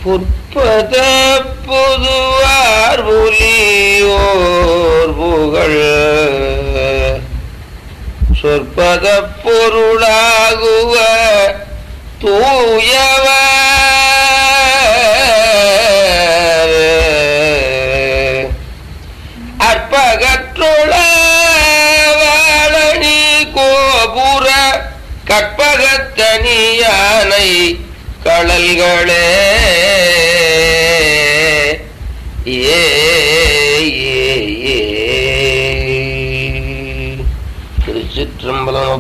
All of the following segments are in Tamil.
புற்பத புதுவார் புலியோர் புகழ் சொற்பத பொருளாகுவ தூயவர் அற்பகற்றுள வாழனி கோபுர கற்பகத்தனியானை கடல்களே ஏ ஏ, ஏ. திருச்சிற்றம்பலம்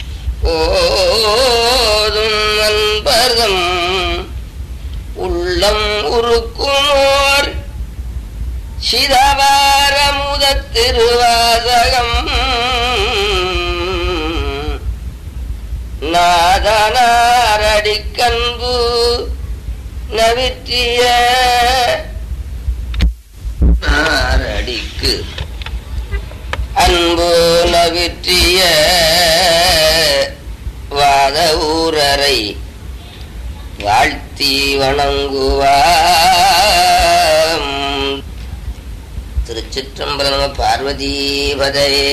ஓதும் நண்பர்தம் உள்ளம் உருக்குமோர் சிதவாரமுத திருவாசகம் நாதனாரடிக்கன்பு நவிற்றிய நாரடிக்கு அன்பு நவிற்றிய வாத ஊரரை வாழ்த்தி வணங்குவாம் திருச்சிற்றம்பலம் பார்வதீபதையே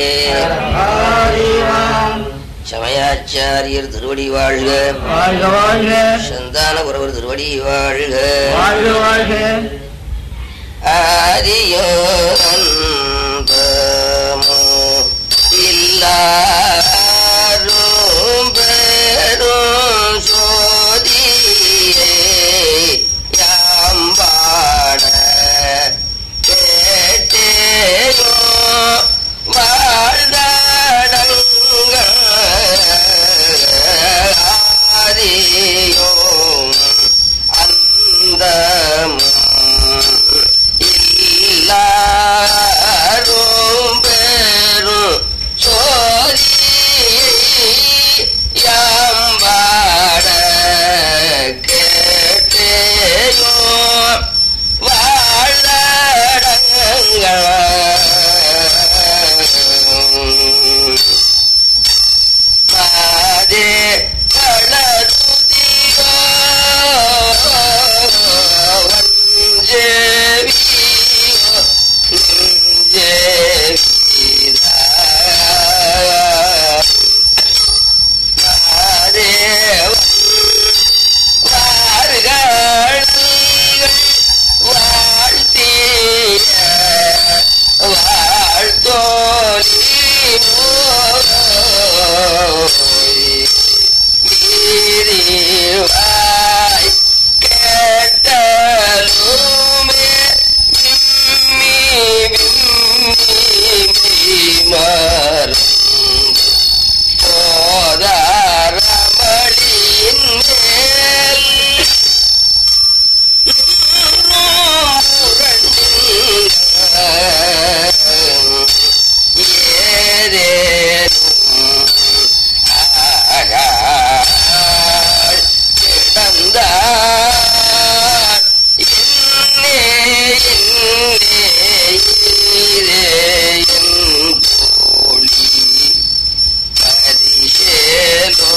சமயாச்சாரியர் திருவடி வாழ்க வாழ்க வாழ்க சந்தான உறவர் திருவடி வாழ்க வாழ்க வாழ்க ஆதியோ அன்பமோ இல்லாரும் பெரும் சோதியே யாம்பாட கேட்டேயோ வாழ்தடங்கள் ஆதியோம் அந்தமும் இல்லாரும் பெரும் சோதி யாம்பாட கேட்டேயோ வாழ்தடங்கள் மாதே வளருதியோ வஞ்சேவியோ நெஞ்சேவிதா. மாதே வார்கள் வாழ்த்திய வாழ்த்தோலி மீறிவாய் கேட்டலுமே விம்மி விம்மி மருந்து போதாரமளியின் மேல் பரிசேலோ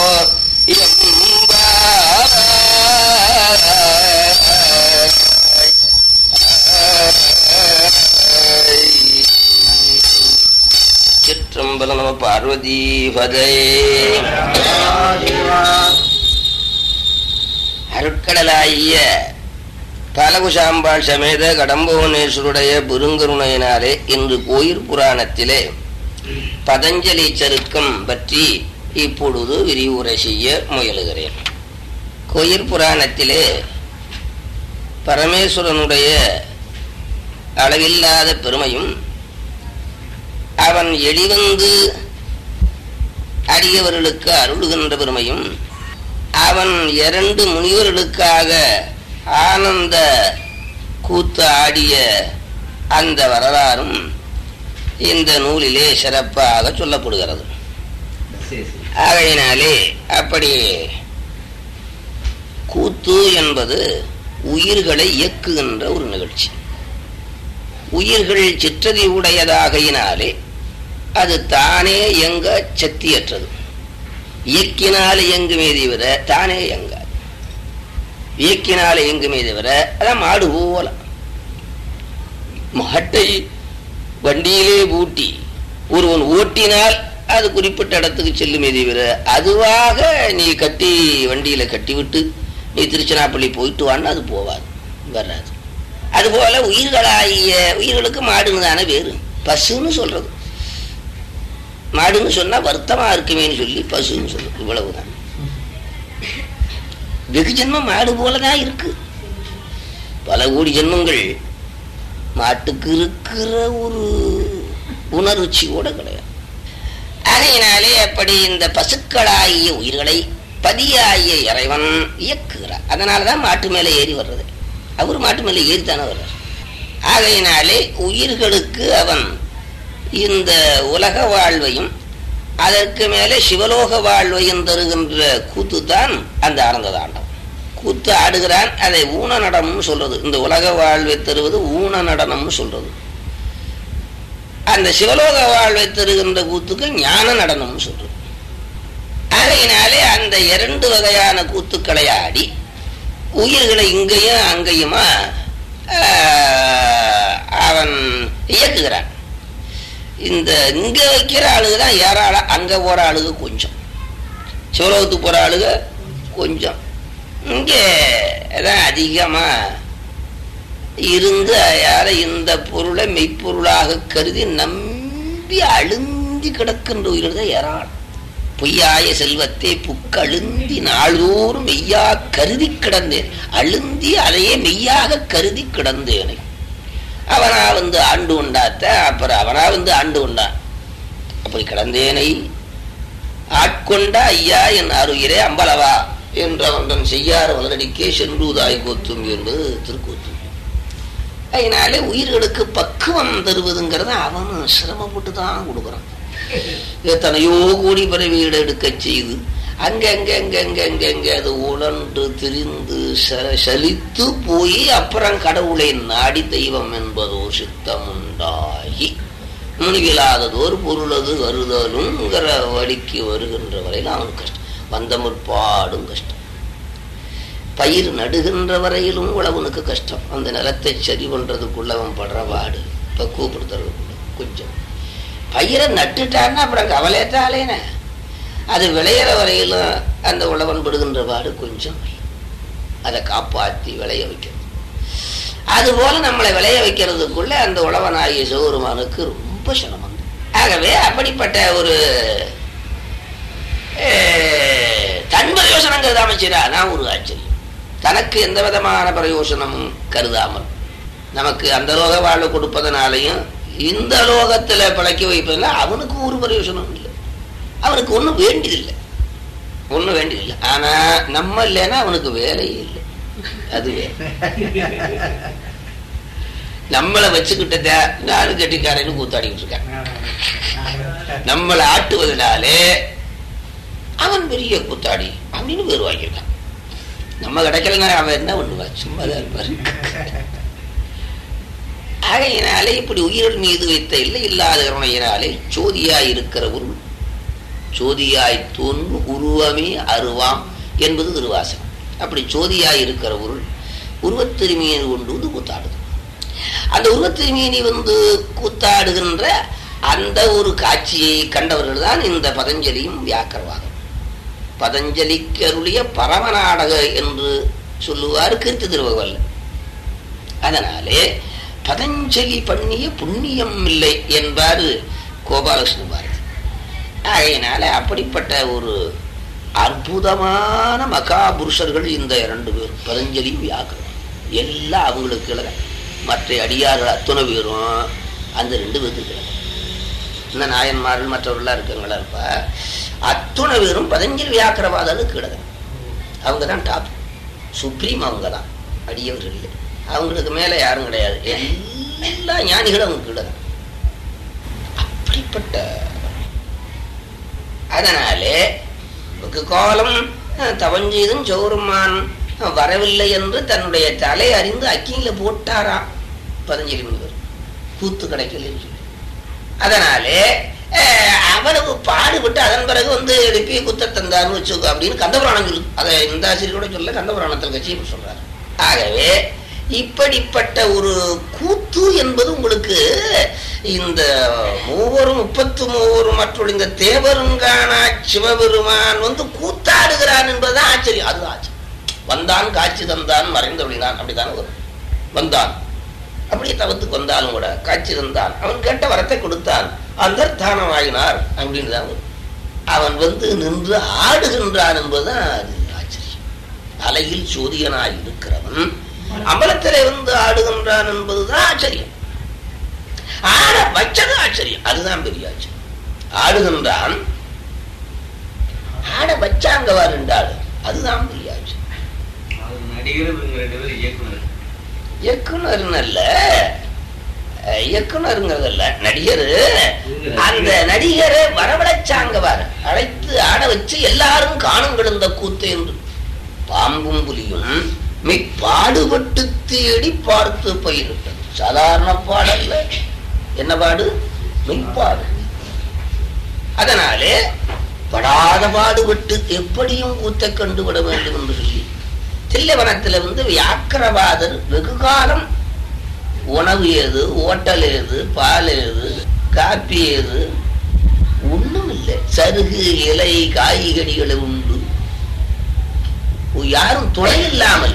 எம்பாய் சிற்றம்பலம் நம பார்வதி பதே அருட்கடலாகிய பலகுசாம்பாள் சமேத கடம்புவனேஸ்வருடைய பெருங்கருணையினாலே இன்று கோயிற் புராணத்திலே பதஞ்சலி சருக்கம் பற்றி இப்பொழுது விரிவுரை செய்ய முயலுகிறேன் கோயிற் புராணத்திலே பரமேஸ்வரனுடைய அளவில்லாத பெருமையும் அவன் எளிவந்து அடியவர்களுக்கு அருளுகின்ற பெருமையும் அவன் இரண்டு முனிவர்களுக்காக ஆனந்த கூத்து ஆடிய அந்த வரலாறும் இந்த நூலிலே சிறப்பாக சொல்லப்படுகிறது ஆகையினாலே அப்படி கூத்து என்பது உயிர்களை இயக்குகின்ற ஒரு நிகழ்ச்சி உயிர்கள் சிற்றதி உடையதாகையினாலே அது தானே இயங்க சக்தியற்றது இயக்கினால் இயங்குமே தவிர தானே இயங்காது இயக்கினால் இயங்குமே தவிர அதான் மாடு போல மாட்டை வண்டியிலே பூட்டி ஒருவன் ஓட்டினால் அது குறிப்பிட்ட இடத்துக்கு செல்லுமே தவிர அதுவாக நீ கட்டி வண்டியில கட்டி விட்டு நீ திருச்சிராப்பள்ளி போயிட்டு வான்னு அது போவாது வராது அதுபோல உயிர்களாகிய உயிர்களுக்கு மாடுன்னு தானே வேறு பசுன்னு சொல்றது மாடுன்னு சொன்னா வருத்தமா இருக்குமேன்னு சொல்லி பசுன்னு சொல்றது இவ்வளவுதான் வெகு ஜென்மம் மாடு போலதான் இருக்கு பல கோடி ஜென்மங்கள் மாட்டுக்கு இருக்கிற ஒரு உணர்ச்சியோட கிடையாது ஆகையினாலே அப்படி இந்த பசுக்களாகிய உயிர்களை பதியாகிய இறைவன் இயக்குகிறார் அதனாலதான் மாட்டு மேலே ஏறி வர்றது அவர் மாட்டு மேலே ஏறித்தானே வர்றார் ஆகையினாலே உயிர்களுக்கு அவன் இந்த உலக வாழ்வையும் அதற்கு மேலே சிவலோக வாழ்வையும் தருகின்ற கூத்து தான் அந்த ஆனந்த தாண்டம் கூத்து ஆடுகிறான் அதை ஊன நடனம்னு சொல்றது இந்த உலக வாழ்வை தருவது ஊன நடனம்னு சொல்றது அந்த சிவலோக வாழ்வை தருகின்ற கூத்துக்கு ஞான நடனம்னு சொல்றது ஆகையினாலே அந்த இரண்டு வகையான கூத்துக்களை ஆடி உயிர்களை இங்கேயும் அங்கேயுமா ஆஹ், அவன் இயக்குகிறான் இந்த இங்க வைக்கிற ஆளுக தான் ஏராளம் அங்க போற ஆளுக கொஞ்சம் சிவலோகத்துக்கு போற ஆளுக கொஞ்சம் இங்கே தான் அதிகமா இருந்து யார இந்த பொருளை மெய்ப்பொருளாக கருதி நம்பி அழுந்தி கிடக்கின்ற உயிர்கள் தான் ஏராளம் பொய்யாய செல்வத்தை புக்கழுந்தி நாள்தோறும் மெய்யா கருதி கிடந்தேன் அழுந்தி அதையே மெய்யாக கருதி கிடந்தேனை அவனா வந்து ஆண்டு உண்டாத்த அப்புறம் அவனா வந்து ஆண்டு உண்டான் அப்படி கிடந்தேனை ஆட்கொண்ட ஐயா என் அருகிரே அம்பலவா என்று அவன் செய்யார் வளரடிக்கே சென்றுதாய் கோத்தும் என்பது திருக்கூத்தும் அதனாலே உயிர்களுக்கு பக்குவம் தருவதுங்கிறத அவன் சிரமப்பட்டு தான் கொடுக்குறான் எத்தனையோ கோடி பிறவிகளை எடுக்க செய்து அங்க அங்க அங்க அங்க அங்க அங்க அது உழன்று திரிந்து ச- சலித்து போய் அப்புறம் கடவுளை நாடி தெய்வம் என்பதோர் சித்தம் உண்டாகி முனிவிலாததோர் பொருளது வருதலுங்கிற வழிக்கு வருகின்ற வரையில் அவனுக்கு கஷ்டம் வந்த முற்பாடும் கஷ்டம் பயிர் நடுகின்ற வரையிலும் உழவனுக்கு கஷ்டம் அந்த நிலத்தை சரி பண்றதுக்குள்ள அவன் படுற பாடு பக்குவப்படுத்துறதுக்குள்ள கொஞ்சம் பயிரை நட்டுட்டான்னா அப்புறம் கவலையத்தாலேன அது விளையிற வரையிலும் அந்த உழவன் படுகின்ற பாடு கொஞ்சம் அதை காப்பாற்றி விளைய வைக்கிறது அதுபோல நம்மளை விளைய வைக்கிறதுக்குள்ள அந்த உழவனாகிய சிவபெருமானுக்கு ரொம்ப சிரமம் ஆகவே அப்படிப்பட்ட ஒரு அஹ், தன் பிரயோசனம் கருதாம செய்றானா ஒரு ஆச்சரியம் தனக்கு எந்த விதமான பிரயோசனமும் கருதாமல் நமக்கு அந்த லோக வாழ்வு கொடுப்பதனாலையும் இந்த லோகத்துல பிழைக்க வைப்பதில்லை அவனுக்கு ஒரு பிரயோசனம் இல்லை அவனுக்கு ஒன்றும் வேண்டியதில்லை ஒன்றும் வேண்டியதில்லை ஆனா நம்ம இல்லைன்னா அவனுக்கு வேலையே இல்லை அது வேலை நம்மளை வச்சுக்கிட்டத நானும் கெட்டிக்காரன்னு கூத்தாடிக்கிட்டு இருக்கேன் நம்மளை ஆட்டுவதனாலே அவன் பெரிய கூத்தாடி அப்படின்னு பேர் வாங்கியிருக்கான் நம்ம கிடைக்கலன்னா அவன் என்ன பண்ணுவா சும்மா தான் இருப்பாரு ஆகையினாலே இப்படி உயிர்கள் மீது வைத்த இல்லை இல்லாத கருணையினாலே சோதியாய் இருக்கிற உருள் சோதியாய் தோன்று உருவமே அருவாம் என்பது திருவாசகம் அப்படி சோதியாய் இருக்கிற உருள் உருவத்திருமையை கொண்டு வந்து கூத்தாடுது அந்த உருவத்திருமையினி வந்து கூத்தாடுகின்ற அந்த ஒரு காட்சியை கண்டவர்கள் தான் இந்த பதஞ்சலியும் வியாக்கரவாதம் பதஞ்சலிக்கு அருளிய பரமநாடக என்று சொல்லுவார் கீர்த்தி திருவகல்ல அதனாலே பதஞ்சலி பண்ணிய புண்ணியம் இல்லை என்பார் கோபாலகிருஷ்ண பாரதி ஆகையினால அப்படிப்பட்ட ஒரு அற்புதமான மகாபுருஷர்கள் இந்த இரண்டு பேர் பதஞ்சலி வியாக்கரம் எல்லாம் அவங்களுக்கு கிழக மற்ற அடியார்கள் அத்தனை பேரும் அந்த ரெண்டு பேருக்கு கிழக இந்த நாயன்மார்கள் மற்றவர்களாம் இருக்காங்களா இருப்பா அத்துணை பேரும் பதஞ்சலி வியாக்கரவாதனுக்கு கிழக அவங்க தான் டாப் சுப்ரீம் அவங்க தான் அடியவர்கள் இல்லை அவங்களுக்கு மேல யாரும் கிடையாது எல்லா ஞானிகளும் அவங்க கீழே தான் அப்படிப்பட்ட அதனாலே வெகு காலம் அஹ், தவஞ்செய்தும் சௌரமான் வரவில்லை என்று தன்னுடைய தலை அறிந்து அக்கினியில போட்டாராம் பதஞ்சலி முனிவர் கூத்து கிடைக்கலன்னு சொல்லி அதனாலே அஹ், அவ்வளவு பாடுபட்டு அதன் பிறகு வந்து எழுப்பி குத்த தந்தார்னு வச்சுக்கோ அப்படின்னு கந்தபுராணம் சொல்லு அதை இந்த ஆசிரியர் கூட சொல்ல கந்தபுராணத்தில் கட்சி சொல்றாரு ஆகவே இப்படிப்பட்ட ஒரு கூத்து என்பது உங்களுக்கு இந்த மூவரும் முப்பத்து மூவரும் மற்றும் இந்த தேவருங்கானா சிவபெருமான் வந்து கூத்தாடுகிறான் என்பதுதான் ஆச்சரியம் அதுதான் ஆச்சரியம் வந்தான் காட்சி தந்தான் மறைந்து விழினான் அப்படித்தானே வரும் வந்தான் அப்படியே தவத்துக்கு வந்தாலும் கூட காட்சி தந்தான் அவன் கேட்ட வரத்தை கொடுத்தான் அந்தர்தானம் ஆகினார் அப்படின்னு தான் வரும் அவன் வந்து நின்று ஆடுகின்றான் என்பதுதான் அது ஆச்சரியம் அலையில் சூரியனாய் இருக்கிறவன் அம்பலத்திலே வந்து ஆடுகின்றான் என்பதுதான் ஆச்சரியம் ஆட வச்சது ஆச்சரியம் அதுதான் பெரிய ஆச்சரியம் ஆடுகின்றான் ஆட வச்சாங்க ரெண்டு ஆடு அதுதான் பெரிய ஆச்சரியம் அவர் நடிகர் இவங்க ரெண்டு பேரும் இயக்குனர் இயக்குனர் அல்ல அஹ் இயக்குனருங்கிறது இல்ல நடிகர் அந்த நடிகரை வரவழைச்சாங்க பாரு அழைத்து ஆட வச்சு எல்லாரும் காணுங்கள் இந்த கூத்து என்று பாம்பும் புலியும் மிக் பாடுபட்டு தேடி பார்த்து பயிரிட்டது சாதாரண பாடல்ல என்ன பாடு மெய்ப்பாடு அதனாலே படாத பாடுபட்டு எப்படியும் கூத்தை கண்டுவிட வேண்டும் என்று சொல்லி தில்லைவனத்துல வந்து வியாக்கிரவாதர் வெகு காலம் உணவு ஏது ஓட்டல் ஏது பால் ஏது காப்பி ஏது ஒண்ணும் இல்லை சருகு இலை காய்கறிகளை உண்டு யாரும் துணை இல்லாமல்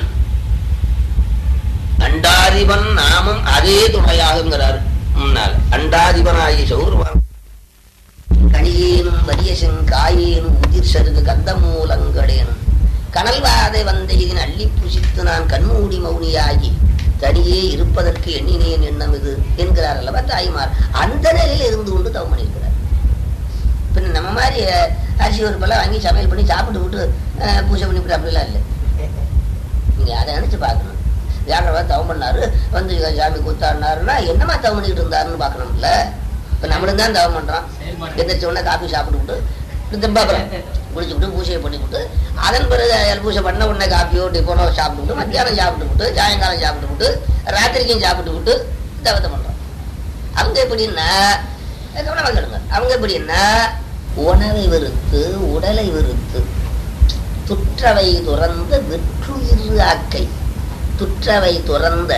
அண்டாதிபன் நாமம் அதே துணையாகுங்கிறார் முன்னால் அண்டாதிபனாகிய சௌர்வன் கனியேனும் வரியசன் காயேனும் உதிர் சருகு கந்தமூலங்களேனும் கனல்வாதை வந்த இதன் அள்ளி புசித்து நான் கண்மூடி மௌனியாகி தனியே இருப்பதற்கு எண்ணினேன் எண்ணம் இது என்கிறார் அல்லவா தாய்மார் அந்த நிலையில இருந்து கொண்டு தவம் பண்ணியிருக்கிறார் பின்ன நம்ம மாதிரி அஹ், அரிசி ஒரு பழம் வாங்கி சமையல் பண்ணி சாப்பிட்டு விட்டு அஹ், பூஜை பண்ணி விட்டு அப்படிலாம் இல்லை நீங்க அதை நினைச்சு பார்க்கணும் வியாழவா தவம் பண்ணாரு வந்து சாமி கூத்தாடினாருன்னா என்னமா தவம் பண்ணிட்டு இருந்தாருன்னு பார்க்கணும்ல இப்ப நம்மளும் தான் தவம் பண்றோம் எந்திரிச்ச உடனே காபி சாப்பிட்டு விட்டு திரும்பாப்புறம் குளிச்சுட்டு பூஜையை பண்ணிவிட்டு அதன் பிறகு அயல் பூஜை பண்ண உடனே காப்பியோ டிஃபனோ சாப்பிட்டு விட்டு மத்தியானம் சாப்பிட்டு விட்டு சாயங்காலம் சாப்பிட்டு விட்டு ராத்திரிக்கும் சாப்பிட்டு விட்டு தவத்தை பண்றோம் அவங்க எப்படின்னா கவனமாக கேளுங்க அவங்க எப்படின்னா உணவை வெறுத்து உடலை வெறுத்து துற்றவை துறந்த வெற்றுயிர் ஆக்கை துற்றவை துறந்த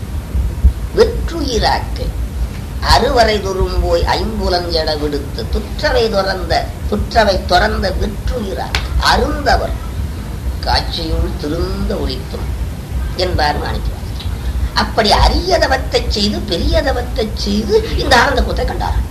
வெற்றுயிராக்கை அறுவரை துரும்போய் ஐம்புலஞ்சட விடுத்து துற்றவை துறந்த துற்றவை துறந்த வெற்றுயிராக்கை அருந்தவர் காட்சியுள் திருந்த ஒழித்தும் என்பார் மாணிக்கிறார் அப்படி அரியதவத்தை செய்து பெரியதவத்தை செய்து இந்த ஆனந்த கூத்தை கண்டார்கள்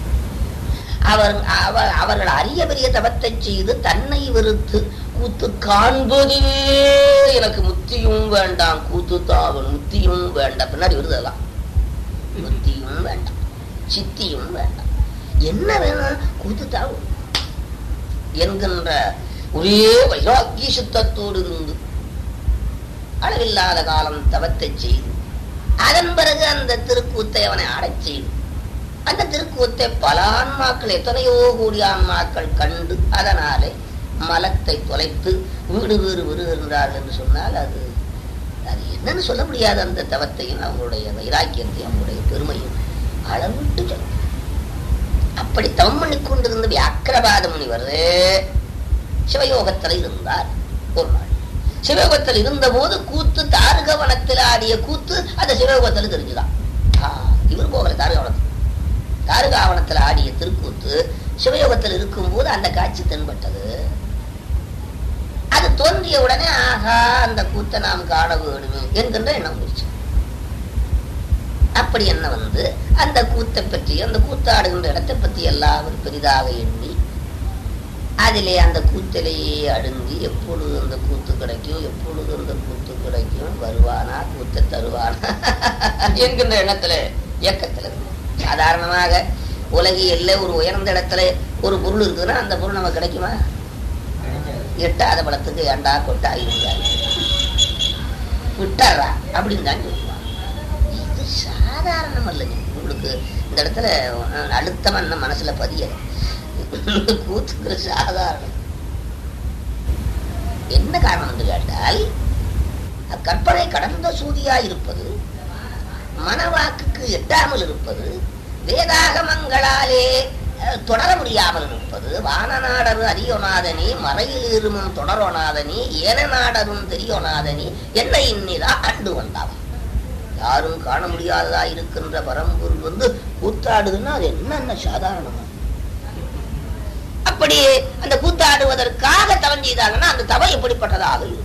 அவர் அவ- அவர்கள் அரிய பெரிய தவத்தை செய்து தன்னை வெறுத்து கூத்து காண்பதே எனக்கு முத்தியும் வேண்டாம் கூத்து தாவன் முத்தியும் வேண்டாம் பின்னாடி விடுதலாம் முத்தியும் வேண்டாம் சித்தியும் வேண்டாம் என்ன வேணும் கூத்து தாவும் என்கின்ற ஒரே வைராக்கிய சுத்தத்தோடு இருந்து அளவில்லாத காலம் தவத்தை செய்து அதன் பிறகு அந்த திருக்கூத்தை அவனை ஆடச் செய்து அந்த திருக்கூத்தை பல ஆன்மாக்கள் எத்தனையோ கோடி ஆன்மாக்கள் கண்டு அதனாலே மலத்தை தொலைத்து வீடு வீடு விடுகின்றார்கள் என்று சொன்னால் அது அது என்னன்னு சொல்ல முடியாது அந்த தவத்தையும் அவங்களுடைய வைராக்கியத்தையும் அவங்களுடைய பெருமையும் அளவிட்டு சொல்லும் அப்படி தவம் பண்ணி கொண்டிருந்த வியாக்கிரபாத முனிவர் சிவயோகத்தில் இருந்தார் ஒரு நாள் சிவயோகத்தில் இருந்த போது கூத்து தாருகவனத்தில் ஆடிய கூத்து அந்த சிவயோகத்தில் தெரிஞ்சுதான் ஆ, இவர் போகல தாருகவனத்தில் தாருகாவனத்தில் ஆடிய திருக்கூத்து சிவயோகத்தில் இருக்கும்போது அந்த காட்சி தென்பட்டது அது தோன்றிய உடனே ஆகா அந்த கூத்தை நாம் காண வேணுமே என்கின்ற எண்ணம் வந்துருச்சு அப்படி என்ன வந்து அந்த கூத்தை பற்றி அந்த கூத்தாடுகின்ற இடத்தை பற்றி எல்லாம் அவர் பெரிதாக எண்ணி அதிலே அந்த கூத்திலேயே அடுங்கி எப்பொழுது அந்த கூத்து கிடைக்கும் எப்பொழுது அந்த கூத்து கிடைக்கும் வருவானா கூத்தை தருவானா என்கின்ற எண்ணத்துல இயக்கத்துல இருக்கு. சாதாரணமாக உலகியல்ல ஒரு உயர்ந்த இடத்துல ஒரு பொருள் இருக்குதுன்னா அந்த பொருள் நமக்கு கிடைக்குமா எட்டாத பழத்துக்கு ஏண்டா கொட்டா இருந்தாரு விட்டாரா அப்படின்னு தான் சொல்லுவாங்க இது சாதாரணம் இல்லைங்க உங்களுக்கு இந்த இடத்துல அஹ், அழுத்தமா இன்னும் மனசுல பதியல கூத்துக்கிற சாதாரணம் என்ன காரணம் என்று கேட்டால் கற்பனை கடந்த சூதியா இருப்பது மனவாக்குக்கு எட்டாமல் இருப்பது வேதாகமங்களாலே அஹ், தொடர முடியாமல் இருப்பது வானநாடரு அறியோநாதனி மறையில் இருமும் தொடரோநாதனி ஏன நாடரும் தெரியோநாதனி என்னை இன்னிதா கண்டு வந்தாவா யாரும் காண முடியாததா இருக்கின்ற பரம்பொருள் வந்து கூத்தாடுதுன்னா அது என்னென்ன சாதாரணமா அப்படி அந்த கூத்தாடுவதற்காக தவம் செய்தாங்கன்னா அந்த தவம் எப்படிப்பட்டதாக இருக்கும்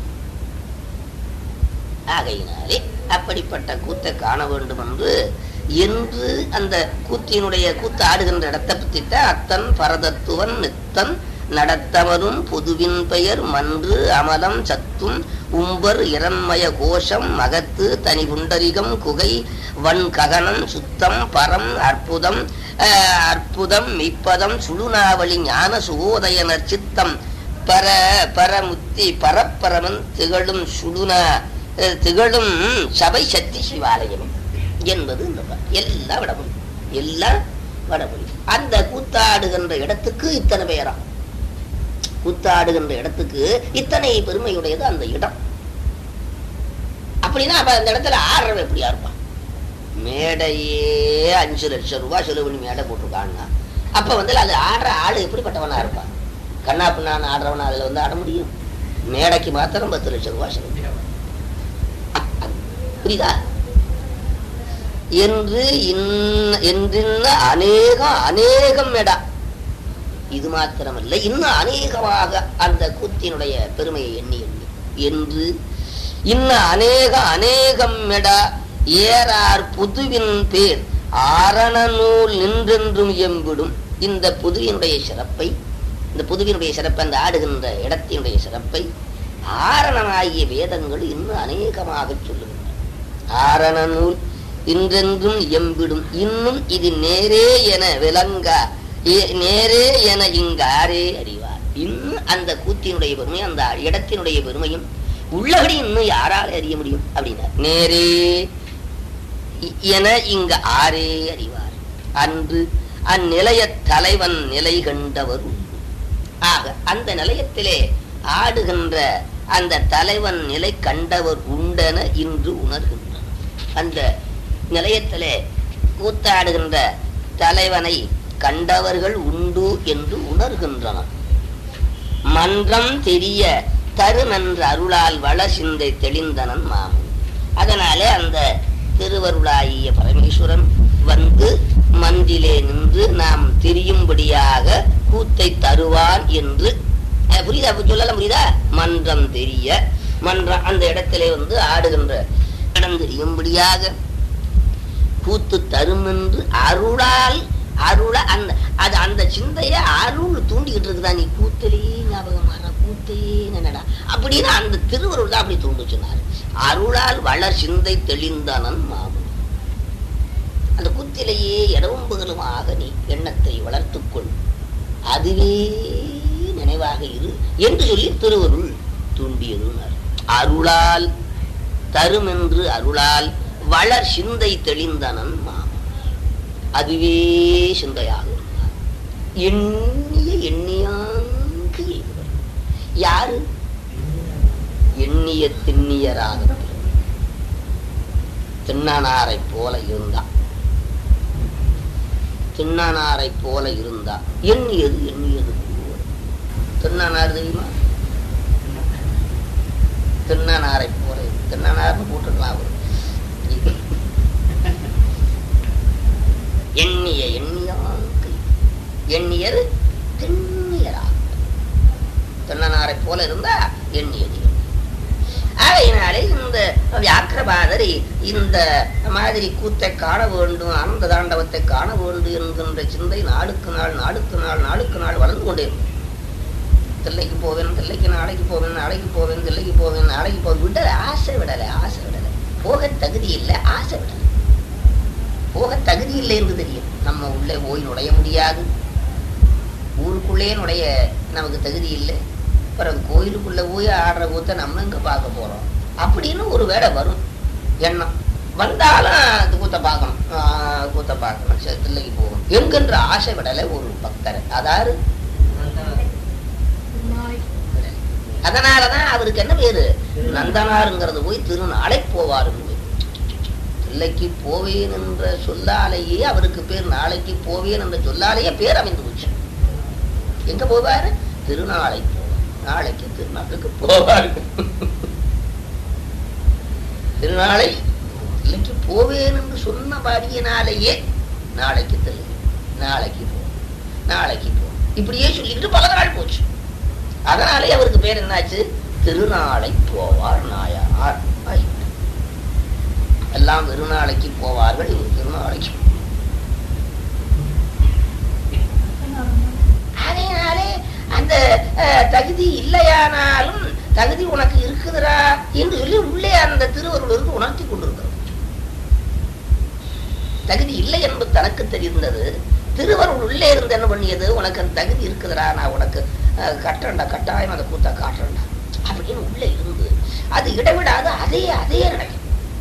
ஆகையினாலே அப்படிப்பட்ட கூத்தை காண வேண்டும் என்று என்று அந்த கூத்தினுடைய கூத்து ஆடுகின்ற இடத்தை பத்திட்ட அத்தன் பரதத்துவன் நித்தன் நடத்தவரும் பொதுவின் பெயர் மன்று அமலம் சத்தும் உம்பர் இரண்மய கோஷம் மகத்து தனி புண்டரிகம் குகை வன் ககனம் சுத்தம் பரம் அற்புதம் அஹ், அற்புதம் மெய்ப்பதம் சுடுநாவளி ஞான சுகோதயனர் சித்தம் பர பரமுத்தி பரப்பரமன் திகழும் சுடுனா அஹ், திகழும் சபை சக்தி சிவாலயம் என்பது இந்த பாட்டு. எல்லாம் வடமொழி எல்லாம் வடமொழி அந்த கூத்தாடுகின்ற இடத்துக்கு இத்தனை பெயராம் கூத்தாடுகின்ற இடத்துக்கு இத்தனை பெருமையுடையது அந்த இடம் அப்படின்னா அப்ப அந்த இடத்துல ஆடுறவன் எப்படியா இருப்பான் மேடையே அஞ்சு லட்சம் ரூபாய் செலவு பண்ணி மேடை போட்டிருக்கான்னா அப்ப வந்து அது ஆடுற ஆளு எப்படிப்பட்டவனா இருப்பான் கண்ணா பின்னான்னு ஆடுறவனா அதுல வந்து ஆட முடியும் மேடைக்கு மாத்திரம் பத்து லட்சம் ரூபாய் செலவு புரியுதா என்று இன்ன- என்றின்ன அநேகம் அநேகம் மேடா இது மாத்திரமல்ல இன்னும் அநேகமாக அந்த கூத்தினுடைய பெருமையை எண்ணி எண்ணி என்று இன்னும் அநேக அநேகம் மெடா ஏறார் புதுவின் பேர் ஆரண நூல் நின்றென்றும் எம்பிடும் இந்த புதுவினுடைய சிறப்பை இந்த புதுவினுடைய சிறப்பை அந்த ஆடுகின்ற இடத்தினுடைய சிறப்பை ஆரணமாகிய வேதங்கள் இன்னும் அநேகமாக சொல்லுகின்றன ஆரண நூல் இன்றென்றும் எம்பிடும் இன்னும் இது நேரே என விளங்க ஏ- நேரே என இங்காரே அறிவார் இன்னும் அந்த கூத்தினுடைய பெருமை அந்த இடத்தினுடைய பெருமையும் உள்ளபடி இன்னும் யாரால அறிய முடியும் அப்படின்னா நேரே இ- என இங்க ஆரே அறிவார் அன்று அந்நிலைய தலைவன் நிலை கண்டவர் உண்டு ஆக அந்த நிலையத்திலே ஆடுகின்ற அந்த தலைவன் நிலை கண்டவர் உண்டென இன்று உணர்கின்றனர் அந்த நிலையத்திலே கூத்தாடுகின்ற தலைவனை கண்டவர்கள் உண்டு என்று உணர்கின்றனர் மன்றம் தெரிய தருமென்ற அருளால் வள சிந்தை தெளிந்தனன் மாமன் அதனாலே அந்த திருவருளாகிய பரமேஸ்வரன் வந்து மந்திலே நின்று நாம் தெரியும்படியாக கூத்தை தருவான் என்று அஹ், புரியுதா அப்ப சொல்லலாம் புரியுதா மன்றம் தெரிய மன்றம் அந்த இடத்திலே வந்து ஆடுகின்ற இடம் தெரியும்படியாக கூத்து தரும் என்று அருளால் அருள அந்த அது அந்த சிந்தைய அருள் தூண்டிக்கிட்டு இருக்குதா நீ கூத்தலையே ஞாபகம் வர கூத்தையே என்னடா அப்படின்னு அந்த திருவருள் தான் அப்படி தூண்டு சொன்னார் அருளால் வளர் சிந்தை தெளிந்தனன் மாமன் அந்த கூத்திலேயே இடவும் பகலுமாக நீ எண்ணத்தை வளர்த்துக்கொள் அதுவே நினைவாக இரு என்று சொல்லி திருவருள் தூண்டியதுனார் அருளால் தரும் என்று அருளால் வளர் சிந்தை தெளிந்தனன் மாமன் அதுவே சிந்தையாக இருந்தார் எண்ணிய எண்ணியாங்கு எய்துவர் யாரு எண்ணிய திண்ணியராக திண்ணனாரை போல இருந்தா திண்ணனாரை போல இருந்தா எண்ணியது எண்ணியது போல. திண்ணனார் தெரியுமா திண்ணனாரை போல திண்ணனார்னு போட்டுக்கலாம் அவரு எண்ணிய எண்ணியாங்கு எண்ணியது திண்ணியராக திண்ணனாரை போல இருந்தா எண்ணியது ஆகையினாலே இந்த வியாக்கிரபாதர் இந்த மாதிரி கூத்தை காண வேண்டும் ஆனந்த தாண்டவத்தை காண வேண்டும் என்கின்ற சிந்தை நாளுக்கு நாள் நாளுக்கு நாள் நாளுக்கு நாள் வளர்ந்து கொண்டே இருக்கும் தில்லைக்கு போவேன் தில்லைக்கு நாளைக்கு போவேன் நாளைக்கு போவேன் தில்லைக்கு போவேன் நாளைக்கு போவேன் விடலை ஆசை விடலை ஆசை விடலை போக தகுதி இல்லை ஆசை விடலை போக தகுதி இல்லை என்று தெரியும் நம்ம உள்ளே போய் நுழைய முடியாது ஊருக்குள்ளே நுழைய நமக்கு தகுதி இல்லை பிறகு கோயிலுக்குள்ள போய் ஆடுற கூத்த நம்ம எங்க பார்க்க போறோம் அப்படின்னு ஒரு வேலை வரும் எண்ணம் வந்தாலும் அந்த கூத்த பார்க்கணும் ஆஹ் கூத்த பார்க்கணும் சரி தில்லைக்கு போகணும் என்கின்ற ஆசை விடலை ஒரு பக்தர் அதாவது அதனாலதான் அவருக்கு என்ன பேரு நந்தனாருங்கிறது போய் திருநாளை போவாருன்னு பேரு. இல்லைக்கு போவேன் என்ற சொல்லாலேயே அவருக்கு பேர் நாளைக்கு போவேன் என்ற சொல்லாலேயே பேர் அமைந்து போச்சு எங்க போவாரு திருநாளை போவார் நாளைக்கு திருநாளுக்கு போவார் திருநாளை இல்லைக்கு போவேன் என்று சொன்ன பாடியினாலேயே நாளைக்கு தெரியல நாளைக்கு போ நாளைக்கு போ இப்படியே சொல்லிக்கிட்டு பல நாள் போச்சு அதனாலே அவருக்கு பேர் என்னாச்சு திருநாளை போவார் நாயார் ஆயிற்று. எல்லாம் திருநாளைக்கு போவார்கள் இவர் திருநாளைக்கு அதனாலே அந்த அஹ், தகுதி இல்லையானாலும் தகுதி உனக்கு இருக்குதுடா என்று சொல்லி உள்ளே அந்த திருவருளிற்கு உணர்த்தி கொண்டிருக்கிறது தகுதி இல்லை என்பது தனக்கு தெரிந்தது திருவருள் உள்ளே இருந்து என்ன பண்ணியது உனக்கு அந்த தகுதி இருக்குதுடா நான் உனக்கு அஹ், கட்டுறேன்டா கட்டாயம் அந்த கூத்தா காட்டுறேன்டா அப்படின்னு உள்ளே இருந்து அது இடைவிடாது அதே அதே நடக்கும்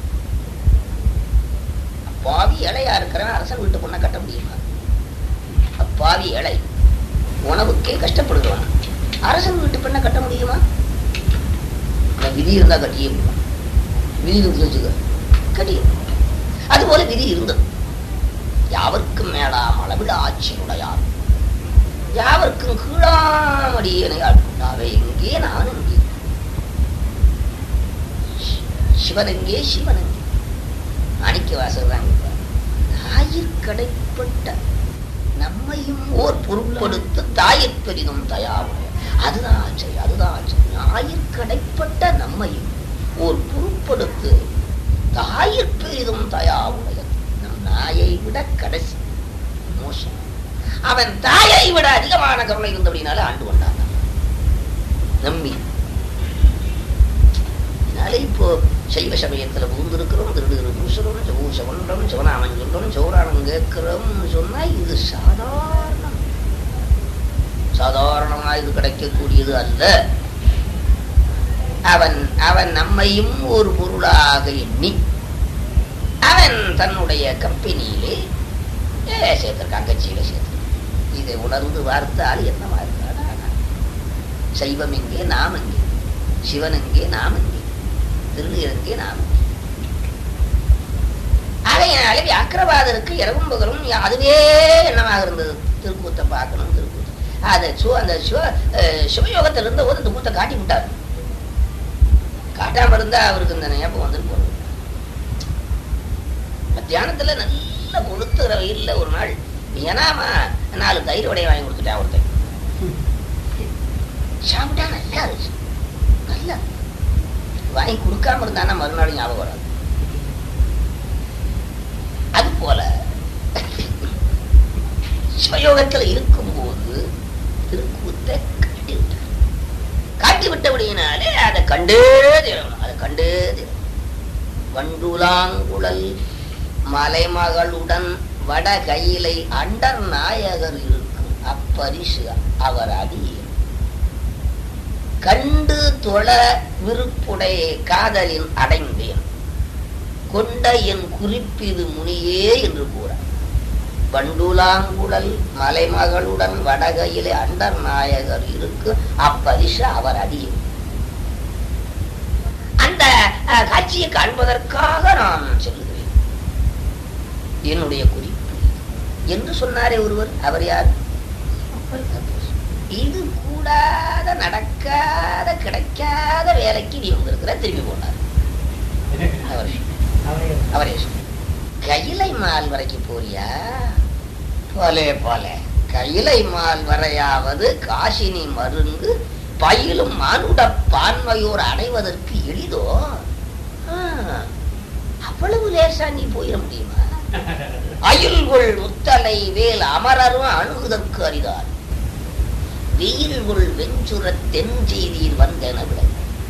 அப்பாவி இலையா இருக்கிறவன் அரசன் வீட்டு பொண்ணை கட்ட முடியுமா அப்பாவி இலை உணவுக்கே கஷ்டப்படுவான் அரசன் வீட்டு பெண்ணை கட்ட முடியுமா நான் விதி இருந்தா கட்டியே முடியும் விதி இருந்து வச்சுக்க கட்டியே அதுபோல விதி இருந்தது யாவர்க்கும் மேலாம் அளவிட ஆட்சியுடையார் யாவர்க்கும் கீழாமடியனை ஆட்கொண்டாவே எங்கே நான் எங்கே சிவனெங்கே சிவனெங்கே மாணிக்க வாசல் தான் தாயிற்கடைப்பட்ட நம்மையும் ஓர் பொருட்படுத்த தாயிற் பெரிதும் தயாவுடைய அதுதான் ஆச்சை அதுதான் ஆச்சை ஞாயிற்கடைப்பட்ட நம்மையும் ஓர் பொருட்படுத்து தாயிற் பெரிதும் தயாவுடைய நம் நாயை விட கடைசி மோசம் அவன் தாயை விட அதிகமான கருணை இருந்தபடினால ஆண்டு கொண்டான் நம்பி அதனால இப்போ சைவ சமயத்துல புகுந்திருக்கிறோம் திருடுகிற பூசணும் செவ்வூச ஒன்றம் சிவனாமன் சொல்றோம் சௌராணம் கேட்கிறோம்னு சொன்னா இது சாதாரணம் சாதாரணமா இது கிடைக்கக்கூடியது அல்ல அவன் அவன் நம்மையும் ஒரு பொருளாக எண்ணி அவன் தன்னுடைய கம்பெனியிலே ஏ, சேர்த்திருக்கான் கட்சியில சேர்த்து இதை உணர்ந்து பார்த்தால் என்னவா இருக்காடா சைவம் எங்கே நாம் எங்கே சிவன் எங்கே நாம் எங்கே திருநீரங்கே நாம் எங்கே? ஆகையினாலே வியாக்கிரவாதருக்கு இரவும் பகலும் அதுவே என்னமாக இருந்தது திருக்கூத்தை பார்க்கணும் திருக்கூத்தை அது சு அந்த சிவ அஹ், சிவயோகத்தில் இருந்த போது இந்த கூத்தை காட்டி விட்டார் காட்டாம இருந்தா அவருக்கு இந்த ஞாபகம் வந்துட்டு போறது மத்தியானத்துல நல்ல கொளுத்துற வெயில்ல ஒரு நாள் ஏனாமா நாலு தயிர் வடையை வாங்கி கொடுத்துட்டேன் ஒருத்தன் சாப்பிட்டா நல்லா இருந்துச்சு நல்லா வாங்கி கொடுக்காம இருந்தானா மறுநாள் ஞாபகம் வராது அது போல சிவயோகத்துல இருக்கும்போது திருக்கூத்தை காட்டி விட்டார் காட்டி விட்டபடியினாலே அதை கண்டே தீரணும் அதை கண்டே தீரணும் வண்டுலாங்குழல் மலைமகளுடன் வட கையிலை அண்டர் நாயகர் இருக்கும் அப்பரிசு அவர் அடியே கண்டு தொழ விருப்புடைய காதலின் அடைந்தேன் கொண்ட என் குறிப்பிது முனியே என்று கூற பண்டுலாங்குழல் மலைமகளுடன் வடகையிலே அண்டர் நாயகர் இருக்கு அப்பரிசு அவர் அடியும் அந்த அஹ், காட்சியை காண்பதற்காக நான் செல்கிறேன் என்னுடைய குறிப்பு என்று சொன்னாரே ஒருவர் அவர் யார் இது கூடாத நடக்காத கிடைக்காத வேலைக்கு நீ வந்திருக்கிற திரும்பி போனார் அவர் அவரே சொன்னார். கையிலை மால் வரைக்கும் போறியா போலே போலே கையிலை மால் வரையாவது காசினி மருங்கு பயிலும் மானுட பான்மையோர் அடைவதற்கு எளிதோ ஆ, அவ்வளவு லேசா நீ போயிட முடியுமா அயில்குள் முத்தலை வேல் அமரரும் அணுகுதற்கு அறிதார் வெயில்குள் வெஞ்சுர தென் செய்தியில் வந்தென விளை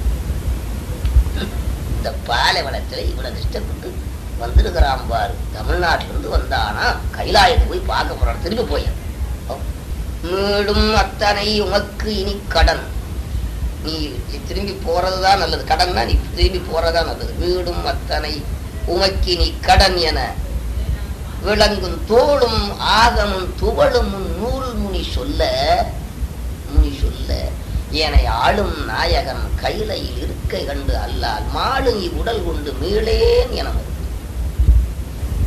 இந்த பாலைவனத்துல இவ்வளவு கஷ்டப்பட்டு வந்திருக்கிறான் பாரு தமிழ்நாட்டில இருந்து வந்தானா கைலாயத்தை போய் பார்க்க போறான் திரும்பி போய் மீடும் அத்தனை உமக்கு இனி கடன் நீ திரும்பி போறதுதான் நல்லது கடன்னா நீ திரும்பி போறதுதான் நல்லது வீடும் அத்தனை உமக்கு நீ கடன் என விளங்கும் தோளும் ஆகமும் துவளும் நூல் முனி சொல்ல முனி சொல்ல ஏனை ஆளும் நாயகன் கைலையில் இருக்கை கண்டு அல்லால் மாளும் இவ்வுடல் கொண்டு மீளேன் என மறுத்து.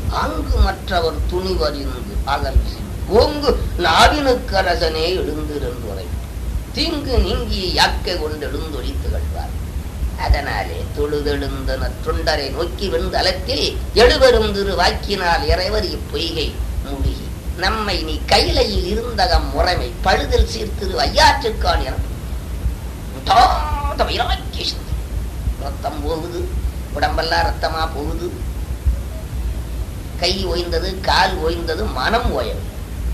ஆங்கு மற்றவர் துணிவறிந்து அகல் ஓங்கு நாவினுக்கரசனே எழுந்திருந்துரை தீங்கு நீங்கி யாக்கை கொண்டு எழுந்தொழித்து கழ்வார் அதனாலே தொழுதெழுந்த நற்றொண்டரை நோக்கி வெண்தலத்தில் எழுவரும் திரு வாக்கினால் இறைவர் இப்பொய்கை மூழ்கி நம்மை நீ கைலையில் இருந்தகம் முறைமை பழுதல் சீர்திரு ஐயாற்றுக்கான் எனப்படும் வைராக்கிய சக்தி ரத்தம் போகுது உடம்பெல்லாம் ரத்தமா போகுது கை ஓய்ந்தது கால் ஓய்ந்தது மனம் ஓயவில்லை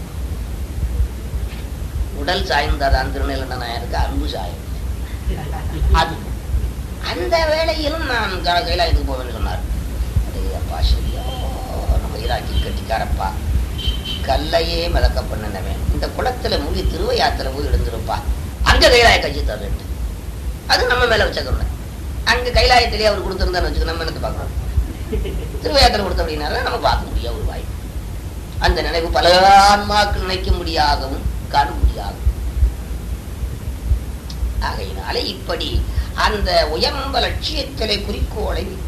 உடல் சாய்ந்ததான் திருநெல்வேலி நாயருக்கு அன்பு சாயம் அது அந்த வேளையிலும் நான் க- கைலாயத்துக்கு போவேன்னு சொன்னார் அடேயப்பா சரியா நம்ம ஈராக்கி கட்டிக்காரப்பா கல்லையே மிதக்க பண்ணினவன் இந்த குளத்துல மூழ்கி திருவையாத்துல போய் எழுந்திருப்பா அங்க கைலாய கட்சி தர்றேன் அது நம்ம மேல வச்ச கருணை அங்க கைலாயத்திலேயே அவர் கொடுத்திருந்தான்னு வச்சுக்க நம்ம என்னத்தை பார்க்கணும் திருவையாத்திரை கொடுத்த அப்படின்னால நம்ம பார்க்க முடியாது ஒரு வாய்ப்பு அந்த நினைவு பல ஆன்மாக்கள் நினைக்க முடியாகவும் காண முடியாகவும் ஆகையினாலே இப்படி அந்த உயர்ந்த லட்சியத்திலே குறிக்கோளை வைத்து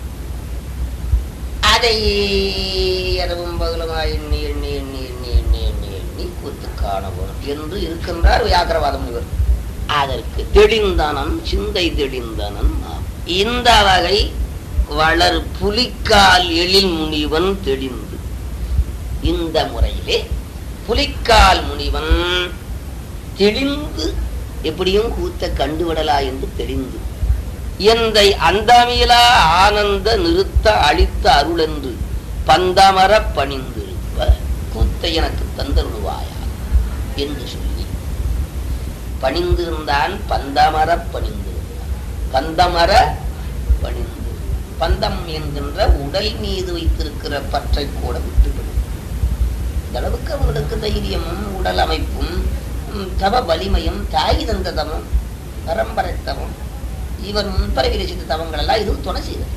அதை இரவும் பகலுமா எண்ணி எண்ணி எண்ணி எண்ணி எண்ணி எண்ணி எண்ணி கூத்து காணவும் என்று இருக்கின்றார் வியாக்கிரவாத முனிவர் அதற்கு தெளிந்தனன் சிந்தை தெளிந்தனன் ஆம். இந்த வகை வளர் புலிக்கால் எழில் முனிவன் தெளிந்து இந்த முறையிலே புலிக்கால் முனிவன் தெளிந்து எப்படியும் கூத்த கண்டுவிடலா என்று தெளிந்து எந்தை அந்தமிலா ஆனந்த நிறுத்த அளித்த அருள் என்று பந்தமர பணிந்திருப்ப கூத்தை எனக்கு தந்தருள்வாயா என்று சொல்லி பணிந்திருந்தான் பந்தமர பணிந்திருந்தான் பந்தமர பணிந்து பந்தம் என்கின்ற உடல் மீது வைத்திருக்கிற பற்றை கூட விட்டுவிடும் இந்த அளவுக்கு அவங்களுக்கு தைரியமும் உடல் அமைப்பும் ம், தவ வலிமையும் தாய் தந்த தவம் பரம்பரை தவம் இவன் முன்பரவி ரசித்த தவங்கள் எல்லாம் இதுவும் துணை செய்தது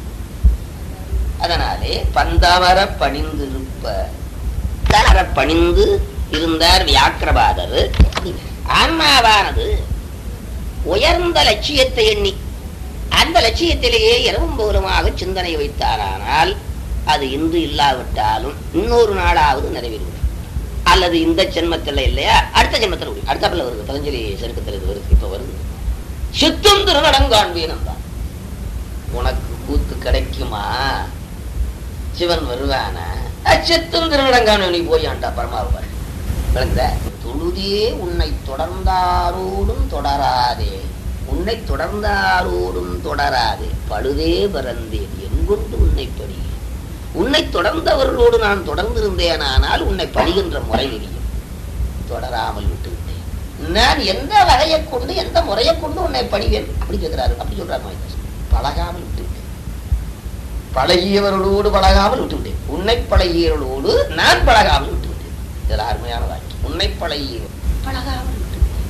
அதனாலே பந்தமர பணிந்து இருப்ப தளர பணிந்து இருந்தார் வியாக்கிரபாதர் ஆன்மாவானது உயர்ந்த லட்சியத்தை எண்ணி அந்த லட்சியத்திலேயே இரவும் போலுமாக சிந்தனை வைத்தாரானால் அது இன்று இல்லாவிட்டாலும் இன்னொரு நாளாவது நிறைவேறும் அல்லது இந்த ஜென்மத்தில் இல்லையா அடுத்த ஜென்மத்தில் முடியும் அடுத்தாப்புல வருது பதஞ்சலி செருக்கத்தில் இது வருது இப்ப வருது சித்தும் திருநடங்காண்பீனம் தான் உனக்கு கூத்து கிடைக்குமா சிவன் வருவானா சித்தும் திருநடங்கான நீ போயாண்டா பரமாவுவாள் விளங்குதா தொழுதே உன்னை தொடர்ந்தாரோடும் தொடராதே உன்னை தொடர்ந்தாரோடும் தொடராதே பழுதே பிறந்தேன் என்கொண்டு உன்னை படி உன்னை தொடர்ந்தவர்களோடு நான் தொடர்ந்திருந்தேனானால் உன்னை பழிகின்ற முறை தெரியும் தொடராமல் விட்டு விட்டேன் நான் எந்த வகையை கொண்டு எந்த முறையை கொண்டு உன்னை பணிவேன் அப்படி கேட்கிறாரு அப்படி சொல்றாரு மாணிக்கவாசகர். பழகாமல் விட்டு விட்டேன் பழகியவர்களோடு பழகாமல் விட்டு விட்டேன் உன்னை பழகியவர்களோடு நான் பழகாமல் விட்டு விட்டேன் இதுல அருமையான வாக்கியம் உன்னை பழகிய பழகாமல் விட்டு விட்டேன்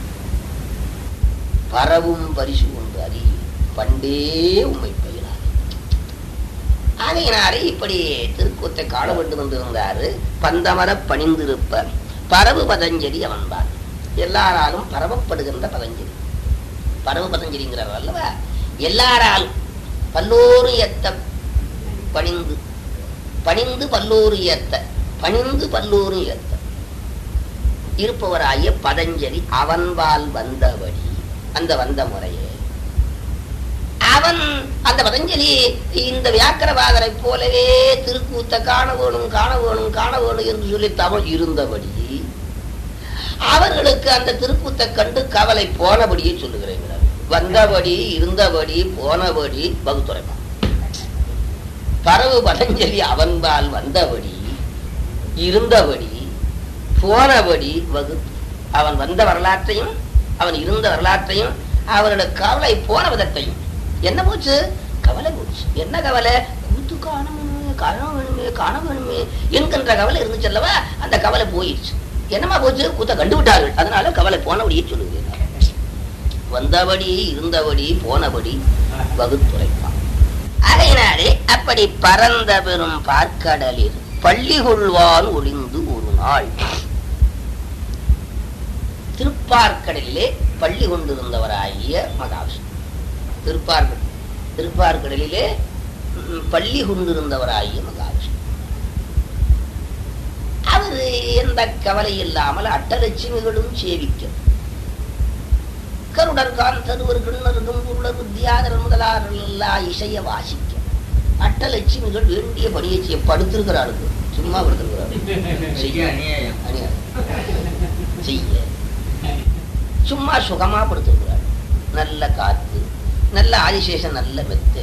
பரவும் பரிசு கொண்டு அறி பண்டே உம்மை பயிலாது ஆகையினாலே இப்படி திருக்கூத்தை காண வேண்டும் என்று இருந்தாரு பந்தமர பணிந்திருப்ப பரவு பதஞ்சலி அவன்பார் எல்லாராலும் பரவப்படுகின்ற பதஞ்சலி பரவு பதஞ்சலிங்கிறார் அல்லவா எல்லாராலும் பல்லோரு ஏத்த பணிந்து பணிந்து பல்லோரு ஏத்த பணிந்து பல்லோரு ஏத்த இருப்பவராகிய பதஞ்சலி அவன்பால் வந்தபடி அந்த வந்த முறையே அவன் அந்த பதஞ்சலி இந்த வியாக்கரவாதரை போலவே திருக்கூத்த காண வேணும் காண வேணும் காண வேணும் என்று சொல்லி தமிழ் இருந்தபடி அவர்களுக்கு அந்த திருக்கூத்தை கண்டு கவலை போனபடியே சொல்லுகிறேன் வந்தபடி இருந்தபடி போனபடி வகுத்துரைப்பான் பரவு பதஞ்சலி அவன்பால் வந்தபடி இருந்தபடி போனபடி வகுத்து அவன் வந்த வரலாற்றையும் அவன் இருந்த வரலாற்றையும் அவனோட கவலை போன விதத்தையும் என்ன போச்சு கவலை போச்சு என்ன கவலை கூத்து காணணுமே காண வேணுமே காண வேணுமே என்கின்ற கவலை இருந்துச்சு அல்லவா அந்த கவலை போயிடுச்சு என்னமா போச்சு கூத்த கண்டு விட்டார்கள் அதனால கவலை போனபடியே சொல்லுகிறேன் வந்தபடி இருந்தபடி போனபடி வகுத்துரைப்பான் அதையினாலே அப்படி பரந்த பெரும் பார்க்கடலில் பள்ளி கொள்வான் ஒளிந்து ஒரு நாள் திருப்பார்க்கடலிலே பள்ளி கொண்டிருந்தவராகிய மகாவிஷ்ணு திருப்பார்கடல் திருப்பார்கடலிலே ம், பள்ளி கொண்டிருந்தவராகிய மகாவிஷ்ணு யாவது எந்த கவலை இல்லாமல் அட்டலட்சுமிகளும் சேவிக்கும் கருடர் காந்தருவர் கிண்ணருக்கும் பொருளர் வித்யாதரர் முதலாளர்கள் எல்லாம் இசைய வாசிக்க அட்டலட்சுமிகள் வேண்டிய பணியை செய்ய படுத்திருக்கிறாளுக்கு சும்மா படுத்திருக்கிறாள் செய்ய அநியாயம் அநியாயம். செய்ய சும்மா சுகமா படுத்திருக்கிறாள் நல்ல காத்து நல்ல ஆதிசேஷன் நல்ல மெத்து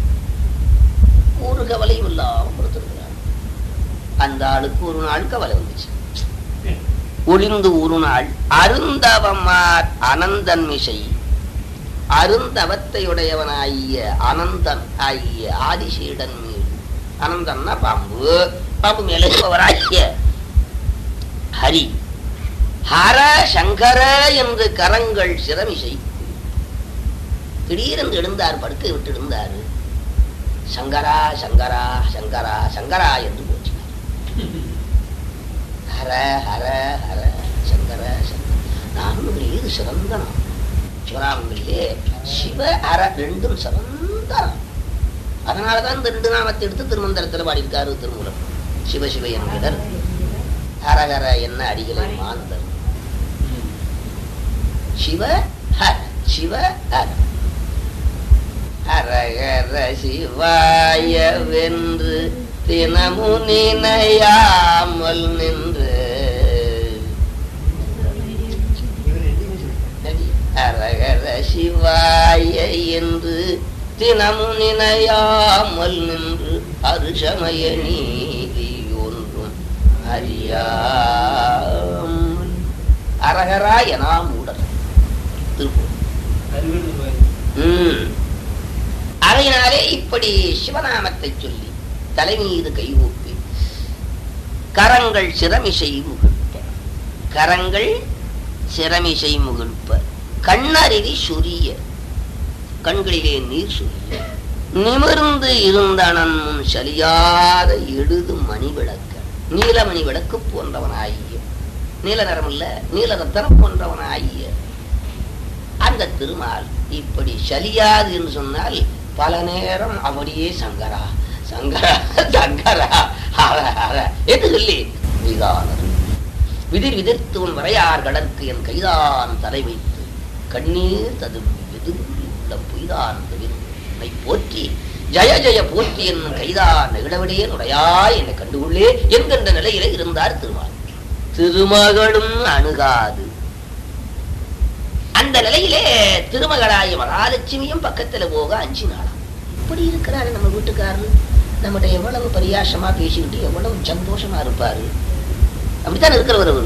ஒரு கவலையும் இல்லாம படுத்திருக்கிறாள் அந்த ஆளுக்கு ஒரு நாள் கவலை வந்துச்சு ஒளிந்து ஒரு நாள் அருந்தவமார் அனந்தன் மிசை அருந்தவத்தையுடையவனாகிய அனந்தன் ஆகிய ஆதிசீடன் மீது அனந்தன்னா பாம்பு பாம்பு மேலே இருப்பவராகிய ஹரி ஹர சங்கர என்று கரங்கள் சிரமிசை திடீரென்று எழுந்தார் படுக்கை விட்டு எழுந்தார் சங்கரா சங்கரா சங்கரா சங்கரா என்று போச்சினார் ஹர ஹர ஹர சங்கர சங்கர நானும் ஏது சிறந்த நாம் சிவராமங்களிலே சிவ ஹர ரெண்டும் சிறந்த நாம் அதனாலதான் இந்த ரெண்டு நாமத்தை எடுத்து திருமந்திரத்தில் பாடியிருக்காரு திருமூலம் சிவ சிவ என்கிற ஹரஹர என்ன அடிகளை மாந்தர் சிவ ஹர சிவ ஹர ஹரஹர சிவாய வென்று தினமும் நினையாமல் நின்று ஹரஹர சிவாய என்று தினமும் நினையாமல் நின்று அருசமய நீதி ஒன்றும் அறியாமல் அரகரா எனா மூடர் திருப்பூர் அறிவிருந்து போய் ம். அதையினாலே இப்படி சிவநாமத்தை சொல்லி தலைமீது கைகூப்பி கரங்கள் சிரமிசை முகிழ்ப்ப கரங்கள் சிரமிசை முகிழ்ப்ப கண்ணருவி சுரிய கண்களிலே நீர் சுரிய நிமிர்ந்து இருந்தனன் முன் சலியாத எழுது மணி விளக்க நீலமணி விளக்கு போன்றவனாகிய நீல நிறமல்ல நீல ரத்தனம் போன்றவனாகிய அந்த திருமால் இப்படி சலியாது என்று சொன்னால் பல நேரம் அப்படியே சங்கரா சங்கரா சங்கரா அவ, அவ என்று சொல்லி விதானர் விதிர் விதிர்த்துவன் வரையார் கடற்கு என் கைதான் தலை வைத்து கண்ணீர் ததும்பி எதிர்ந்து உள்ள பொய்தான் தவிர்மை போற்றி ஜய ஜய போற்றி என் கைதான் நெகிழவிடையே நுடையாய் என்னை கண்டுகொள்ளே என்கின்ற நிலையிலே இருந்தார் திருமால் திருமகளும் அணுகாது அந்த நிலையிலே திருமகளாய மகாலட்சுமியும் பக்கத்துல போக அஞ்சினாளாம் இப்படி இருக்கிறாரு நம்ம வீட்டுக்காரரு நம்மகிட்ட எவ்வளவு பரியாசமா பேசிக்கிட்டு எவ்வளவு சந்தோஷமா இருப்பாரு அப்படித்தான் இருக்கிறவர் அவரு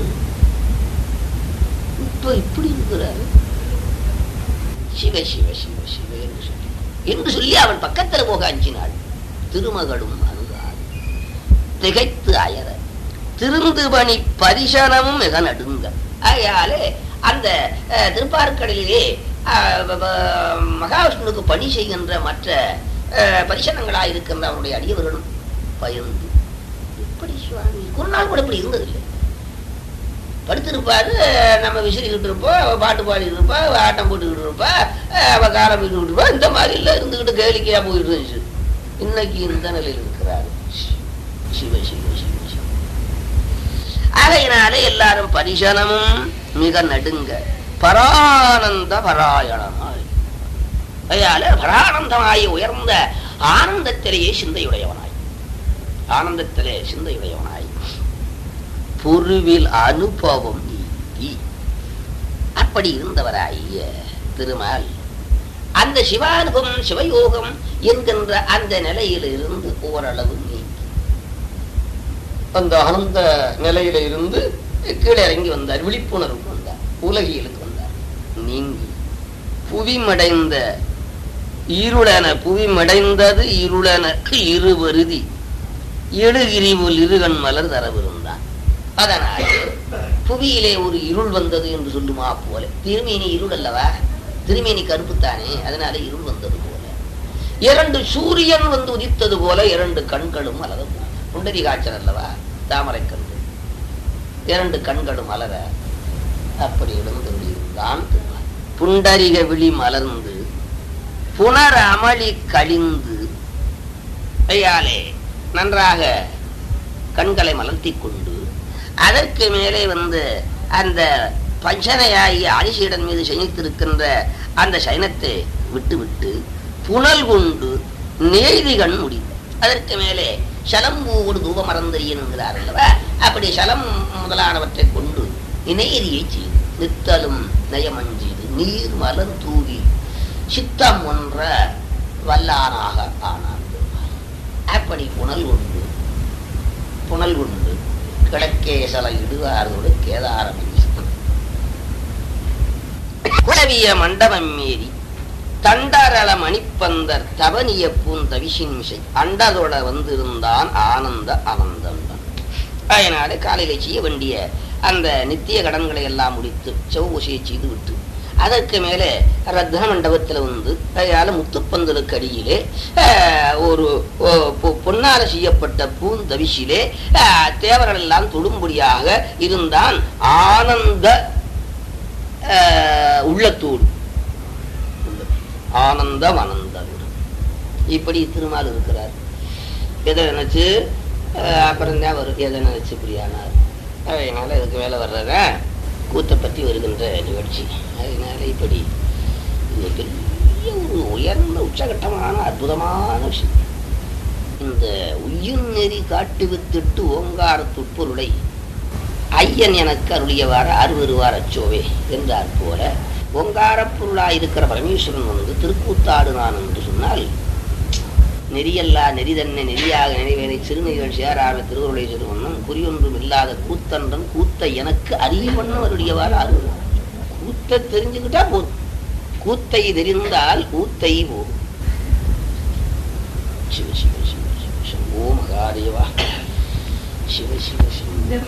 இப்ப இப்படி இருக்கிறாரு சிவ சிவ சிவ சிவ என்று சொல்லி என்று சொல்லி அவன் பக்கத்துல போக அஞ்சினாள் திருமகளும் அணுகாது திகைத்து அயர திருந்துபணி பரிசனமும் மிக நடுங்க ஆகையாலே அந்த அஹ், திருப்பார்க்கடலிலே அஹ், வ- வ- மகாவிஷ்ணுவுக்கு பணி செய்கின்ற மற்ற அஹ், பரிசனங்களாய் இருக்கின்ற அவனுடைய அடியவர்களும் பயந்து இப்படி சுவாமி ஒரு நாள் கூட இப்படி இருந்ததில்லை படுத்திருப்பாரு நம்ம விசிறிக்கிட்டு இருப்போம் அவ பாட்டு பாடிட்டு இருப்பா அவ ஆட்டம் போட்டுக்கிட்டு இருப்பா அஹ், அவ காரம் போட்டுக்கிட்டு இருப்பா இந்த மாதிரி எல்லாம் இருந்துக்கிட்டு கேளிக்கையா போயிட்டு இருந்துச்சு இன்னைக்கு இந்த நிலையில் இருக்கிறாரு சிவ சிவ சிவ சிவ ஆகையினாலே எல்லாரும் பரிசனமும் மிக நடுங்க பரானந்த பராயணமாய் அதையால பரானந்தமாய் உயர்ந்த ஆனந்தத்திலேயே சிந்தையுடையவனாய் ஆனந்தத்திலே சிந்தையுடையவனாய் பொருவில் அனுபவம் நீக்கி அப்படி இருந்தவராகிய திருமால் அந்த சிவானுபவம் சிவயோகம் என்கின்ற அந்த நிலையிலிருந்து ஓரளவு நீக்கி அந்த ஆனந்த நிலையில இருந்து கீழே இறங்கி வந்தார் விழிப்புணர்வுக்கு வந்தார் உலகியலுக்கு வந்தார் நீங்கி புவிமடைந்த இருளென புவிமடைந்தது இருளென இருவருதி எழுகிரிவுல் இருகண் மலர் தரவிருந்தான் அதனால் புவியிலே ஒரு இருள் வந்தது என்று சொல்லுமா போல திருமேனி இருள் அல்லவா திருமேனி கருப்புத்தானே அதனால இருள் வந்தது போல இரண்டு சூரியன் வந்து உதித்தது போல இரண்டு கண்களும் அலத புண்டரி காய்ச்சல் அல்லவா தாமரை கண்டு இரண்டு கண்களும் அலர அப்படி எழுந்து இருந்தான் திருமால். புண்டரிக விழி மலர்ந்து புனர் அமளி கழிந்து ஐயாலே நன்றாக கண்களை மலர்த்தி கொண்டு அதற்கு மேலே வந்து அந்த பஞ்சனையாகி ஆதிசீடன் மீது சயனித்திருக்கின்ற அந்த சயனத்தை விட்டு விட்டு புனல் கொண்டு நேதிகண் முடிவு அதற்கு மேலே சலம்பூவோடு தூபமரந்தரியன் என்கிறார் அல்லவா அப்படி சலம் முதலானவற்றை கொண்டு இணையரியை செய்து நித்தலும் நயமஞ்செய்து நீர் மலர் தூவி சித்தம் ஒன்ற வல்லானாக ஆனான் அப்படி புனல் உண்டு புனல் உண்டு கிழக்கே சல இடுவாரோடு கேதாரம் குளவிய மண்டபம் மீறி தண்டரள மணிப்பந்தர் தவனிய பூந்தவிசின் மிசை அண்டதோட வந்திருந்தான் ஆனந்த அனந்தம் அதனால காலையில செய்ய வேண்டிய அந்த நித்திய கடன்களை எல்லாம் முடித்து செவ்வூசியை செய்து விட்டு அதற்கு மேலே ரத்ன மண்டபத்தில் வந்து அதனால முத்துப்பந்தலுக்கு அடியிலே ஆஹ், ஒரு ஒ- பொ- பொன்னால செய்யப்பட்ட பூந்தவிசிலே ஆஹ், தேவர்கள் எல்லாம் தொடும்படியாக இருந்தான் ஆனந்த ஆஹ், உள்ளத்தோடு ஆனந்தம் அனந்தம் இப்படி திருமால் இருக்கிறார் எதை நினைச்சு அஹ், அப்புறம் தான் வரும் எதை நினைச்சு பிரியானார் அதனால இதுக்கு மேலே வர்றத கூத்தை பற்றி வருகின்ற நிகழ்ச்சி அதனால இப்படி இது பெரிய ஒரு உயர்ந்த உச்சகட்டமான அற்புதமான விஷயம் இந்த உயிர் நெறி காட்டு வித்திட்டு ஓங்கார துட்பொருளை ஐயன் எனக்கு அருளியவாறு அருவருவார் அச்சோவே என்றார் போல ஓங்காரப் பொருளாய் இருக்கிற பரமேஸ்வரன் வந்து திருக்கூத்தாடுனான் என்று சொன்னால் நெறியல்லா நெறி தன்னை நெறியாக நினைவேனை சிறுநிகழ் சேராத திருவுருளை சிறுவண்ணம் குறியொன்றும் இல்லாத கூத்தன்றன் கூத்த எனக்கு அறிவண்ணம் அவருடையவாறு அருள் கூத்த தெரிஞ்சுக்கிட்டா போதும் கூத்தை தெரிந்தால் கூத்தை போதும் சிவ சிவ சிவ சிவ சம்போ மகாதேவா சிவ சிவ சிவ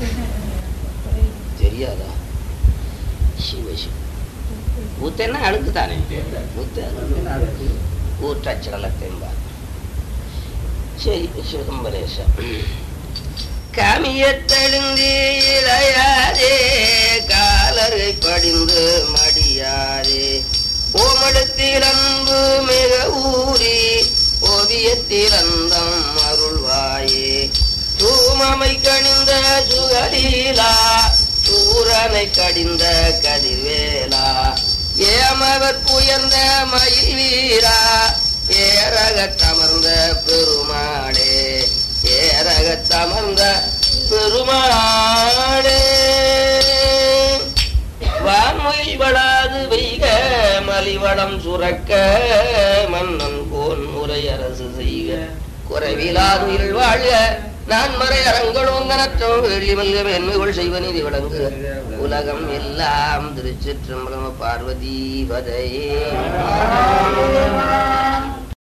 தெரியாதா சிவ சிவ ஊத்தன்னா அழுக்கு தானே ஊத்த ஊற்றச்சடலத்தென்பார் சரி சிதம்பரேசம் காமியத்தெழுந்தீரையாதே காலரை படிந்து மடியாதே ஓமடத்தில் அன்பு மிக ஊறி ஓவியத்தில் அந்தம் அருள்வாயே தூமமை கணிந்த சுகலீலா சூரனை கடிந்த கதிர்வேலா ஏமவர் உயர்ந்த மயில் வீரா ஏரகத் தமர்ந்த பெருமாளே ஏரகத் தமர்ந்த பெருமாளே வான்மொயில் வளாது வெய்க மலிவளம் சுரக்க மன்னன் கோன் முறை அரசு செய்க குறைவிலாது வாழ்க நான் மறை அரங்களோங்கனற்றம் வேள்வி மல்க மேன்மைகள் செய்வ நீதி வழங்கு உலகம் எல்லாம் திருச்சிற்றம்பலம் பார்வதி பதையே